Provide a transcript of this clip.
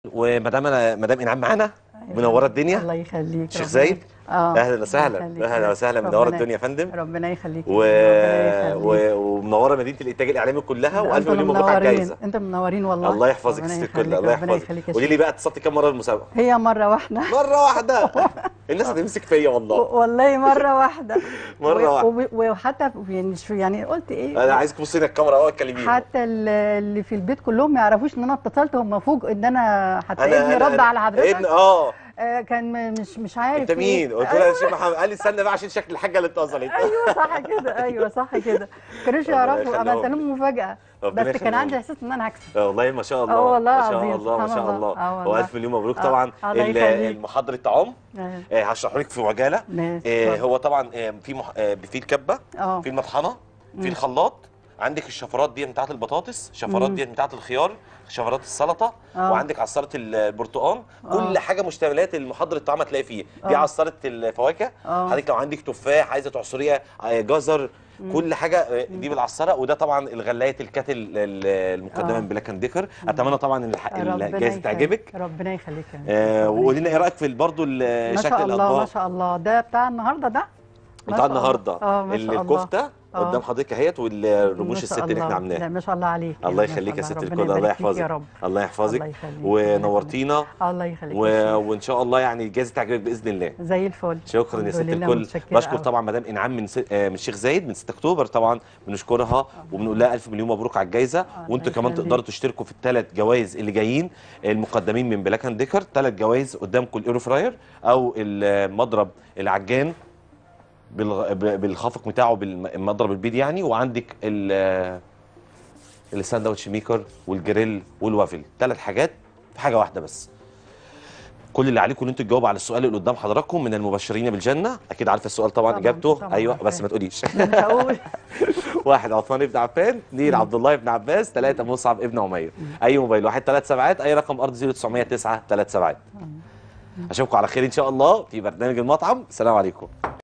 ومدام أنا مدام انعام معانا منوره الدنيا الله يخليك شيخ ربنا- زايد اه اهلا وسهلا الله يخليك. اهلا وسهلا منوره ربنا- الدنيا يا فندم ربنا يخليك و... ربنا يخليك. و... ومنوره مدينه الانتاج الاعلامي كلها والف انتوا مليون مبروك على منورين. الجائزه انتوا منورين والله الله يحفظك ربنا ست الكل يخليك. الله ربنا يحفظك يخليك يا قولي لي شيخ. بقى اتصلتي كام مره المسابقه هي مره واحده مره واحده الناس هتمسك فيا والله والله مره واحده مرة و- واحدة. وب- وحتى يعني شو يعني قلت ايه انا عايزك تبصي هنا الكاميرا اهو تكلميني حتى ال- اللي في البيت كلهم ما يعرفوش ان انا اتصلت هم فوجئوا ان انا حتى ابني رد على حضرتك إن- اه آه كان م- مش مش عارف انت إيه. مين؟ قلت له يا شيخ محمد قال لي استنى بقى عشان شكل الحاجه اللي اتصلت ايوه صح كده ايوه صح كده ما كانوش ربنا يعرفوا يخليهم عملت لك. لهم مفاجاه ربنا بس كان يخليهم عندي لك. احساس ان انا هكسب آه والله ما شاء الله آه والله ما شاء العظيم، الله ما سبحان شاء الله. الله آه والله. والف مليون مبروك آه، طبعا الله ال- يخليك. المحضر الطعام آه. آه، هشرحه لك في عجاله ماشي. آه، هو طبعا آه، في مح... آه، في الكبه اه في المطحنه في الخلاط عندك الشفرات دي بتاعت البطاطس شفرات دي بتاعت الخيار شفرات السلطه آه. وعندك عصاره البرتقال كل آه. حاجه مشتملات المحضر الطعام هتلاقي فيه دي آه. عصاره الفواكه آه. حضرتك لو عندك تفاح عايزه تعصريها آه، جزر كل حاجه آه، دي بالعصاره وده طبعا الغلايه الكاتل ال- المقدمه آه. من بلاك اند ديكر اتمنى طبعا الح- ربنا الجائزه يخليك. تعجبك ربنا يخليك يا آه، ربنا وقولي لنا ايه يخليك. رايك في برضه ال- ما شكل شاء الله ما الاطباق شاء الله ده بتاع النهارده ده ما بتاع شاء الله. النهارده اه ما شاء الله الكفته آه. قدام حضرتك اهيت ما والرموش شاء الست اللي احنا الله. عاملاها لا ما شاء الله عليك الله ما شاء يخليك يا ست ربنا الكل الله يبارك فيك يحفظك يا رب الله يحفظك الله يخليك. ونورتينا الله يخليك و... يا شيخ. وان شاء الله يعني الجائزه تعجبك باذن الله زي الفل شكرا يا الحمد ست لله، الكل متشكرة بشكر أوي. طبعا مدام انعام من س... آه، من الشيخ زايد من 6 اكتوبر طبعا بنشكرها وبنقول لها الف مليون مبروك على الجائزه وانتوا كمان يخليك. تقدروا تشتركوا في الثلاث جوائز اللي جايين المقدمين من بلاك اند ديكر ثلاث جوائز قدامكم الايرو فراير او المضرب العجان بالغ... ب- بالخفق بتاعه بالمضرب البيض يعني وعندك ال الساندوتش ميكر والجريل والوافل ثلاث حاجات في حاجه واحده بس كل اللي عليكم ان انتوا تجاوبوا على السؤال اللي قدام حضراتكم من المبشرين بالجنه اكيد عارفه السؤال طبعا, طبعاً، اجابته طبعاً ايوه عارفاه. بس ما تقوليش مش هقول واحد عثمان بن عفان اثنين عبد الله بن عباس ثلاثه مصعب ابن عمير اي موبايل واحد ثلاث سبعات اي رقم ارض 0909 ثلاث سبعات اشوفكم على خير ان شاء الله في برنامج المطعم السلام عليكم